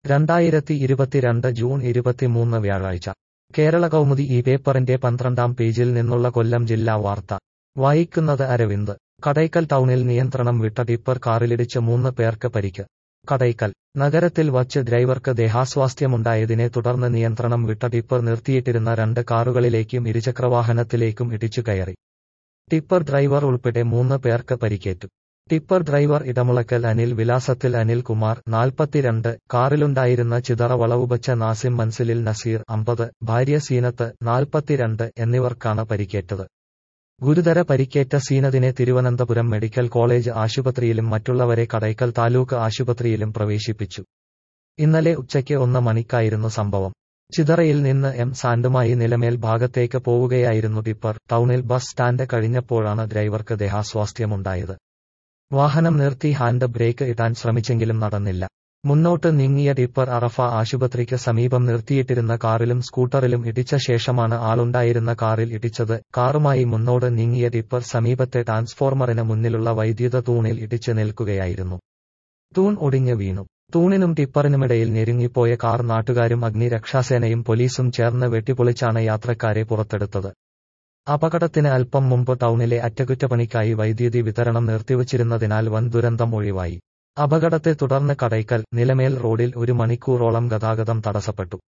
രണ്ടായിരത്തി ഇരുപത്തിരണ്ട് ജൂൺ ഇരുപത്തിമൂന്ന് വ്യാഴാഴ്ച കേരള കൗമുദി ഈ പേപ്പറിന്റെ പന്ത്രണ്ടാം പേജിൽ നിന്നുള്ള കൊല്ലം ജില്ലാ വാർത്ത വായിക്കുന്നത് അരവിന്ദ് കടയ്ക്കൽ ടൗണിൽ നിയന്ത്രണം വിട്ട ടിപ്പർ കാറിലിടിച്ച് മൂന്ന് പേർക്ക് പരിക്ക് കടയ്ക്കൽ നഗരത്തിൽ വച്ച് ഡ്രൈവർക്ക് ദേഹാസ്വാസ്ഥ്യമുണ്ടായതിനെ തുടർന്ന് നിയന്ത്രണം വിട്ട ടിപ്പർ നിർത്തിയിട്ടിരുന്ന രണ്ട് കാറുകളിലേക്കും ഇരുചക്രവാഹനത്തിലേക്കും ഇടിച്ചു കയറി ടിപ്പർ ഡ്രൈവർ ഉൾപ്പെടെ മൂന്ന് പേർക്ക് പരിക്കേറ്റു ടിപ്പർ ഡ്രൈവർ ഇടമുളക്കൽ അനിൽ വിലാസത്തിൽ അനിൽ കുമാർ നാൽപ്പത്തിരണ്ട് കാറിലുണ്ടായിരുന്ന ചിതറ വളവുബച്ച നാസിം മൻസിലിൽ നസീർ അമ്പത് ഭാര്യ സീനത്ത് നാൽപ്പത്തിരണ്ട് എന്നിവർക്കാണ് പരിക്കേറ്റത് ഗുരുതര പരിക്കേറ്റ സീനതിനെ തിരുവനന്തപുരം മെഡിക്കൽ കോളേജ് ആശുപത്രിയിലും മറ്റുള്ളവരെ കടയ്ക്കൽ താലൂക്ക് ആശുപത്രിയിലും പ്രവേശിപ്പിച്ചു ഇന്നലെ ഉച്ചയ്ക്ക് ഒന്ന് മണിക്കായിരുന്നു സംഭവം ചിതറയിൽ നിന്ന് എം സാൻഡുമായി നിലമേൽ ഭാഗത്തേക്ക് പോവുകയായിരുന്നു ടിപ്പർ ടൗണിൽ ബസ് സ്റ്റാൻഡ് കഴിഞ്ഞപ്പോഴാണ് ഡ്രൈവർക്ക് ദേഹാസ്വാസ്ഥ്യമുണ്ടായത് വാഹനം നിർത്തി ഹാൻഡ് ബ്രേക്ക് ഇടാൻ ശ്രമിച്ചെങ്കിലും നടന്നില്ല മുന്നോട്ട് നീങ്ങിയ ടിപ്പർ അറഫ ആശുപത്രിക്ക് സമീപം നിർത്തിയിട്ടിരുന്ന കാറിലും സ്കൂട്ടറിലും ഇടിച്ച ശേഷമാണ് ആളുണ്ടായിരുന്ന കാറിൽ ഇടിച്ചത് കാറുമായി മുന്നോട്ട് നീങ്ങിയ ടിപ്പർ സമീപത്തെ ട്രാൻസ്ഫോർമറിന് മുന്നിലുള്ള വൈദ്യുത തൂണിൽ ഇടിച്ച് നിൽക്കുകയായിരുന്നു തൂൺ ഒടിഞ്ഞ് വീണു തൂണിനും ടിപ്പറിനുമിടയിൽ ഞെരുങ്ങിപ്പോയ കാർ നാട്ടുകാരും അഗ്നിരക്ഷാസേനയും പോലീസും ചേർന്ന് വെട്ടിപ്പൊളിച്ചാണ് യാത്രക്കാരെ പുറത്തെടുത്തത് അപകടത്തിന് അല്പം മുമ്പ് ടൗണിലെ അറ്റകുറ്റപ്പണിക്കായി വൈദ്യുതി വിതരണം നിർത്തിവച്ചിരുന്നതിനാൽ വൻ ദുരന്തം ഒഴിവായി അപകടത്തെ തുടർന്ന് കടയ്ക്കൽ നിലമേൽ റോഡിൽ ഒരു മണിക്കൂറോളം ഗതാഗതം തടസ്സപ്പെട്ടു